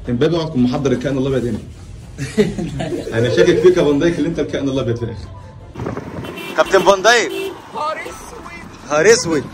امبابي اوعى تكون محضر الكائن الابيض هنا انا شاكك فيك يا فان دايك اللي انت الكائن الابيض في الاخر كابتن فان دايك نهار اسود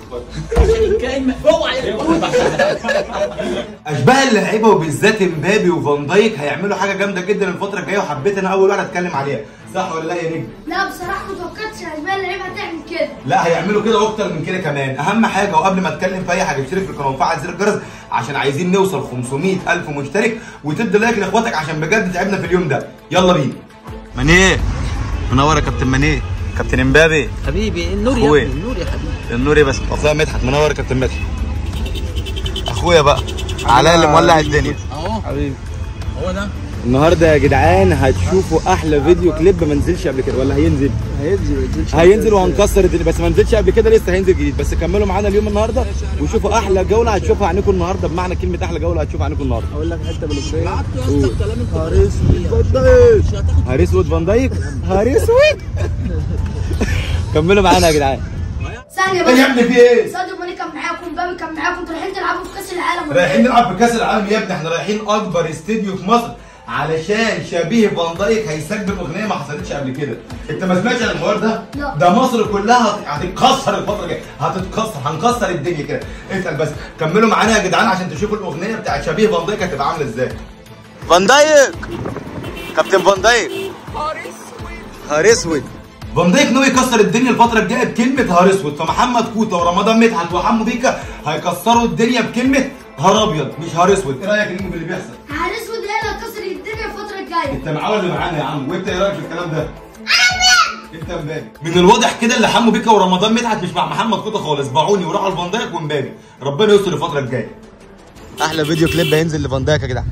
اشباه اللعيبه وبالذات امبابي وفان دايك هيعملوا حاجه جامده جدا الفتره الجايه وحبيت انا اول واحد اتكلم عليها صح ولا لا يا نجم لا بصراحة ما توقعتش اشباه اللعيبة هتعمل كده لا هيعملوا كده واكتر من كده كمان اهم حاجه وقبل ما اتكلم في اي حاجه اشترك في القناه وفعل زر الجرس عشان عايزين نوصل 500 الف مشترك وتدي لايك لاخواتك عشان بجد تعبنا في اليوم ده يلا بينا مانيه منور يا كابتن مانيه كابتن امبابي حبيبي النور يا أخويا. ابني النور يا حبيبي النوري بس اخويا مدحت منور يا كابتن مدحت اخويا بقى علاء اللي مولع الدنيا اهو حبيبي هو ده النهارده يا جدعان هتشوفوا احلى فيديو كليب ما نزلش قبل كده ولا هينزل هينزل ما ينزلش هينزل وهنكسر الدنيا بس ما نزلش قبل كده لسه هينزل جديد بس كملوا معانا اليوم النهارده وشوفوا احلى جوله هتشوفوا عنكم النهارده بمعنى كلمه احلى جوله هتشوفوا عنكم النهارده اقول لك حته بلوكيه قعدت يا اسطى الكلام انت هاريس هاريس وود فان دايك هاريس وود كملوا معانا يا جدعان ثانية ايه يا بس ابني في ايه؟ ساديو ماني كان معاكم مبابي كان معاكم انتوا رايحين تلعبوا في كأس العالم ولا رايحين إيه؟ نلعب في كاس العالم يا ابني احنا رايحين اكبر استديو في مصر علشان شبيه فان دايك هيسجل اغنيه ما حصلتش قبل كده انت ما سمعتش عن الحوار ده لا. ده مصر كلها هت- هتتكسر الفتره الجايه هتتكسر هنكسر الدنيا كده اسال بس كملوا معانا يا جدعان عشان تشوفوا الاغنيه بتاعت شبيه فان دايك هتبقى عامله ازاي فان دايك كابتن فان دايك هار اسود فان دايك ناوي يكسر الدنيا الفتره الجايه بكلمه هار اسود فمحمد كوتا ورمضان مدحت وحمو بيكا هيكسروا الدنيا بكلمه هار ابيض مش هار اسود ايه رايك يا نجم باللي بيحصل عيال اسود هي اللي هتكسر الدنيا الفترة الجاية انت معاه ولا معانا يا عم وانت ايه رايك في الكلام ده انت امبابي من الواضح كده اللي حمو بيكا ورمضان مدحت مش مع محمد كوتا خالص باعوني وراحوا لفان دايك وامبابي ربنا يستر الفتره الجايه احلى فيديو كليب هينزل لفان دايك يا جدعان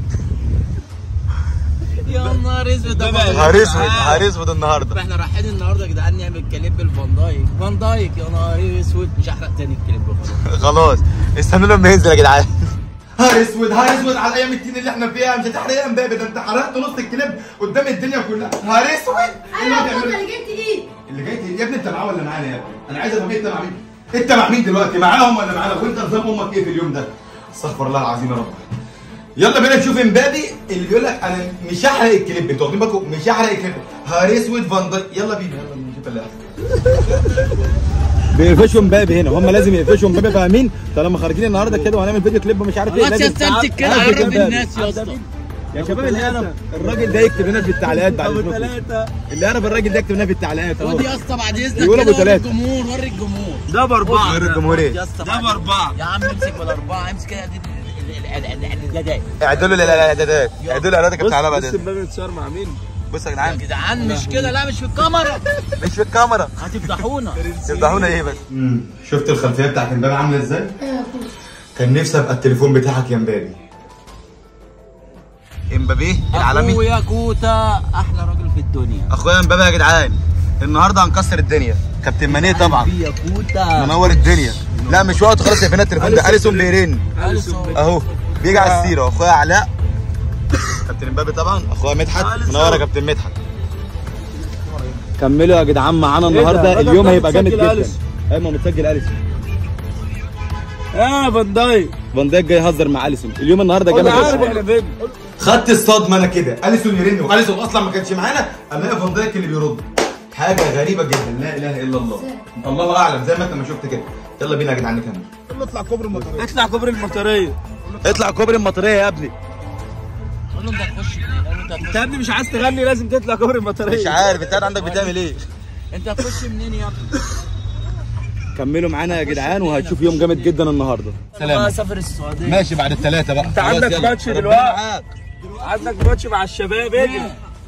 يا نهار اسود ده هار اسود هار اسود النهارده احنا رايحين النهارده يا جدعان نعمل كليب الفان دايك فان دايك يا نهار اسود مش هحرق تاني الكليب خلاص خلاص استنوا لما ينزل يا جدعان هار اسود هار اسود على ايام التين اللي احنا فيها مش هتحرق يا امبابي ده انت حرقت نص الكليب قدام الدنيا كلها هار اسود ايه اللي انا بتعمله؟ الفترة اللي جبت ايه؟ اللي جاي يا ابني انت معاه ولا معانا يا ابني؟ انا عايز افهم انت مع مين؟ انت مع مين دلوقتي؟ معاهم ولا معانا؟ وانت نظام امك ايه في اليوم ده؟ استغفر الله العظيم يا رب. يلا بينا نشوف امبابي اللي بيقول لك انا مش هحرق الكليب انتوا واخدين بالكم مش هحرق الكليب هار اسود فان دايك يلا بينا يلا بينا نشوف اللي بيقفشوا امبابي هنا هم لازم يقفشوا امبابي فاهمين طالما خارجين النهارده كده وهنعمل فيديو كليب مش عارف ايه خلاص يا اسطى امسك كده عارف عرف امبابي. الناس يا اسطى يا شباب اللي يعرف الراجل ده يكتب لنا في التعليقات بعد اذنكم اللي يعرف الراجل ده يكتب لنا في التعليقات اهو خد يا اسطى بعد اذنك يقول كده أبو وري تلاتة. الجمهور وري الجمهور ده باربعه غير الجمهوريه يا اسطى ده بعد- باربعه يا عم امسك بالاربعه امسك كده دي الاعدادات اعدلوا الاعدادات اعدلوا الاعدادات بص بتاع بص بعد امبابي اتصور مع مين؟ بص يا يا جدعان جدعان مش كده لا مش في الكاميرا مش في الكاميرا هتفضحونا تفضحونا ايه بس شفت الخلفيه بتاعت امبابي عامله ازاي؟ ايه يا اخويا كان نفسي ابقى التليفون بتاعك يا امبابي امبابي العالمي اخويا كوتا احلى راجل في الدنيا اخويا امبابي يا جدعان النهارده هنكسر الدنيا كابتن مانيه طبعا يا كوتا منور الدنيا لا مش وقت خلاص يا فينا التليفون ده اليسون بيرن اهو بيجي على السيره اخويا علاء كابتن امبابي طبعا اخويا مدحت منور يا كابتن مدحت كملوا يا جدعان معانا النهارده الراجل اليوم ده هيبقى جامد متسجل جدا أليسون. ايوه متسجل اليسون اه فان دايك فان دايك جاي يهزر مع اليسون اليوم النهارده انا جامد عارف جدا احنا فين خدت الصدمه انا كده اليسون يرن واليسون اصلا ما كانش معانا الاقي فان دايك اللي بيرد حاجه غريبه جدا لا اله الا الله الله اعلم زي ما انت ما شفت كده يلا بينا يا جدعان نكمل اطلع كوبري المطريه اطلع كوبري المطريه يا ابني قول له انت هتخش منين قول له انت انت هتخش يا ابني مش عايز تغني لازم تطلع كوبري المطريه مش عارف انت قاعد عندك بتعمل ايه انت هتخش منين يا ابني كملوا معانا يا جدعان وهتشوف يوم جامد جدا النهارده انا اسافر السعوديه ماشي بعد الثلاثه بقى انت عندك ماتش دلوقتي عندك ماتش مع الشباب اجري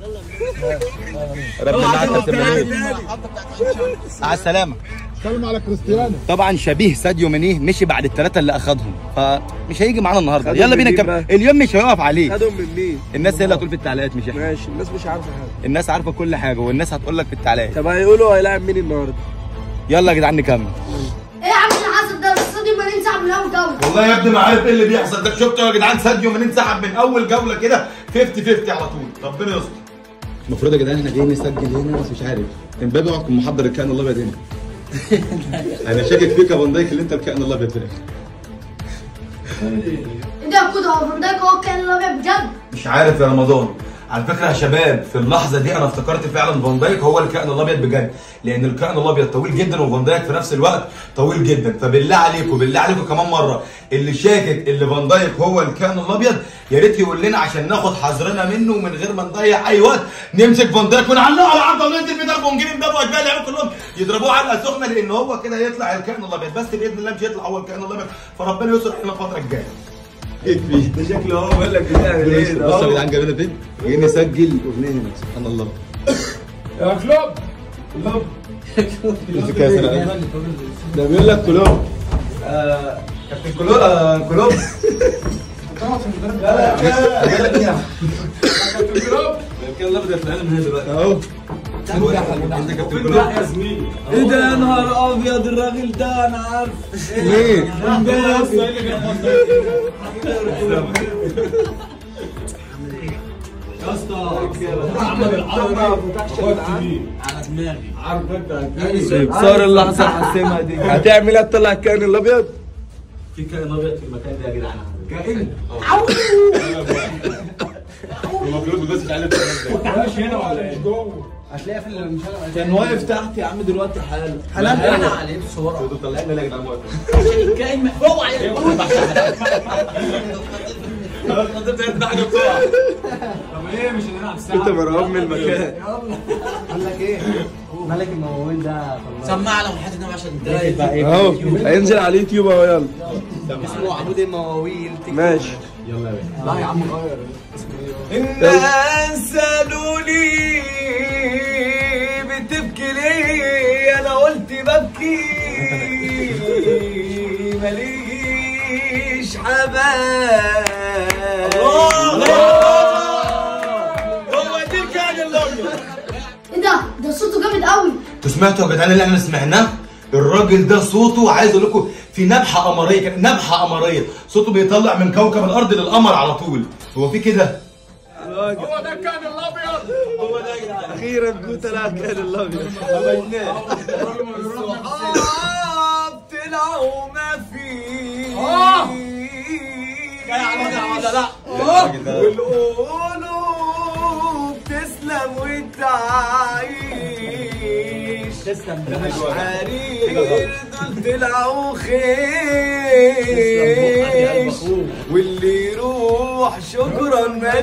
ربنا معاك يا على السلامه اتكلم على كريستيانو طبعا شبيه ساديو مانيه مشي بعد الثلاثه اللي اخدهم فمش هيجي معانا النهارده خدهم يلا بينا من مين نكمل بقى؟ اليوم مش هيقف عليه خدهم من مين؟ الناس هي اللي هتقول في التعليقات مش احنا ماشي الناس مش عارفه حاجه الناس عارفه كل حاجه والناس هتقول لك في التعليقات طب هيقولوا هيلاعب مين النهارده؟ يلا يا جدعان نكمل ايه يا عم اللي حصل ده ساديو ماني انسحب من اول جولة والله يا ابني ما عارف ايه اللي بيحصل ده شفتوا يا جدعان ساديو ماني انسحب من اول جوله كده 50 50 على طول ربنا يستر المفروض يا جدعان احنا جايين نسجل هنا بس مش عارف امبابي اوعى تكون محضر الكائن الابيض هنا انا شاكك فيك يا فان دايك اللي انت الكائن الابيض في الاخر ايه ده يا كوتا هو فان دايك هو كان الابيض بجد مش عارف يا رمضان على فكره يا شباب في اللحظه دي انا افتكرت فعلا فان دايك هو الكائن الابيض بجد لان الكائن الابيض طويل جدا وفان دايك في نفس الوقت طويل جدا فبالله عليكم بالله عليكم كمان مره اللي شاكك اللي فان دايك هو الكائن الابيض يا ريت يقول لنا عشان ناخد حذرنا منه من غير ما نضيع اي وقت نمسك فان دايك ونعلقه على عرضه وننزل في ضربه ونجيب امبابه واشباه اللعيبه كلهم يضربوه علقه سخنه لان هو كده يطلع الكائن الابيض بس باذن الله مش يطلع هو الكائن الابيض فربنا يستر علينا الفتره الجايه ده شكله هو بيقول لك بتعمل ايه ده بص يا أهو. جدعان جايبينها فين؟ جايين نسجل اغنيه هنا سبحان الله يا كلوب كلوب في كاس العالم. ده بيقول لك كلوب كابتن كلوب آه، كلوب لا لا كلوب كان الابيض في العالم هنا دلوقتي اهو انت كابتن كلوب يا زميلي ايه ده يا نهار ابيض الراجل ده انا عارف مين؟ يا اسطى محمد العربي على دماغي صار اللحظه حاسمها دي هتعمل ايه تطلع الكائن الابيض في كائن ابيض في المكان ده يا جدعان كائن هو كلوب بس مش عارف مش هنا ولا ايه جوه هتلاقيها في المشارع كان واقف تحت يا عم دلوقتي حالا انا عليه بسرعه انتوا طالعين لنا يا جدعان واقف عشان الكائن محفوظ عليه طب ايه مش هنلعب ساعه انت مرعوب من المكان قال لك ايه ملك الموال ده سمع لهم حته نوع عشان ده اهو هينزل على اليوتيوب اهو يلا اسمه عمود المواويل ماشي لا يا عم غير الناس قالوا لي بتبكي ليه انا قلت ببكي ماليش حباب هو دي كان الابيض ايه ده ده صوته جامد قوي انتوا سمعتوا يا جدعان اللي احنا سمعناه؟ الراجل ده صوته عايز اقول لكم في نبحه قمريه كده نبحه قمريه صوته بيطلع من كوكب الارض للقمر على طول هو في كده هو ده كان الابيض هو ده يا جدعان اخيرا كنت لا كان الابيض صحاب طلعوا ما في والقلوب تسلم وتعيش تسلم مش حرير دول طلعوا خيش واللي يروح شكرا ما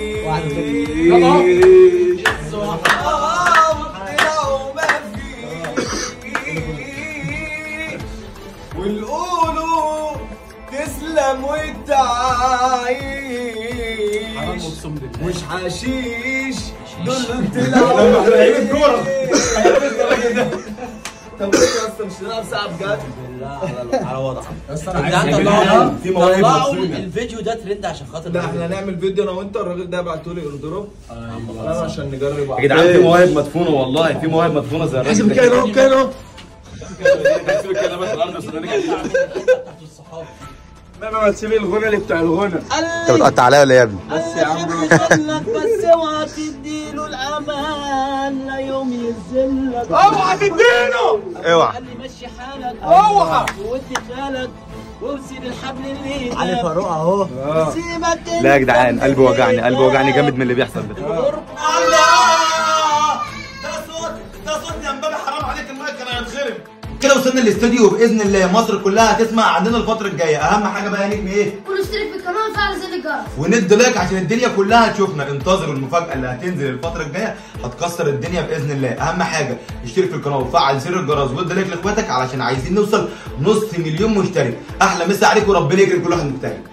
تجيش صحاب طلعوا ما فيش والقلوب تسلم وتعيش مش حشيش دول طلعوا طب ايه يا اسطى مش هنلعب ساعه بجد على وضعك عايز طلعوا في مواهب طلعوا مدفونة. الفيديو ده ترند عشان خاطر ده احنا هنعمل فيديو انا وانت الراجل ده بعته لي اردروب عشان نجرب يا جدعان في مواهب مدفونه والله في مواهب مدفونه زي الراجل ده كان اهو كان اهو ما ما تسيب الغنى اللي بتاع الغنى انت بتقطع عليا ولا يا ابني؟ بس يا عم لك بس اوعى تديله الامان لا يوم يذلك اوعى تديله اوعى قال لي مشي حالك اوعى وودي خالك وامسك الحبل اللي علي فاروق اهو سيبك لا يا جدعان قلبي وجعني قلبي وجعني جامد من اللي بيحصل ده الله ده صوت ده صوت يا مبابي حرام عليك المايك كان هيتخرب كده وصلنا الاستوديو باذن الله مصر كلها هتسمع عندنا الفتره الجايه اهم حاجه بقى يا نجم ايه كل اشترك في القناه وفعل زر الجرس وندي لايك عشان الدنيا كلها تشوفنا انتظروا المفاجاه اللي هتنزل الفتره الجايه هتكسر الدنيا باذن الله اهم حاجه اشترك في القناه وفعل زر الجرس وادي لايك لاخواتك علشان عايزين نوصل نص مليون مشترك احلى مسا عليكم وربنا يكرم كل واحد مجتهد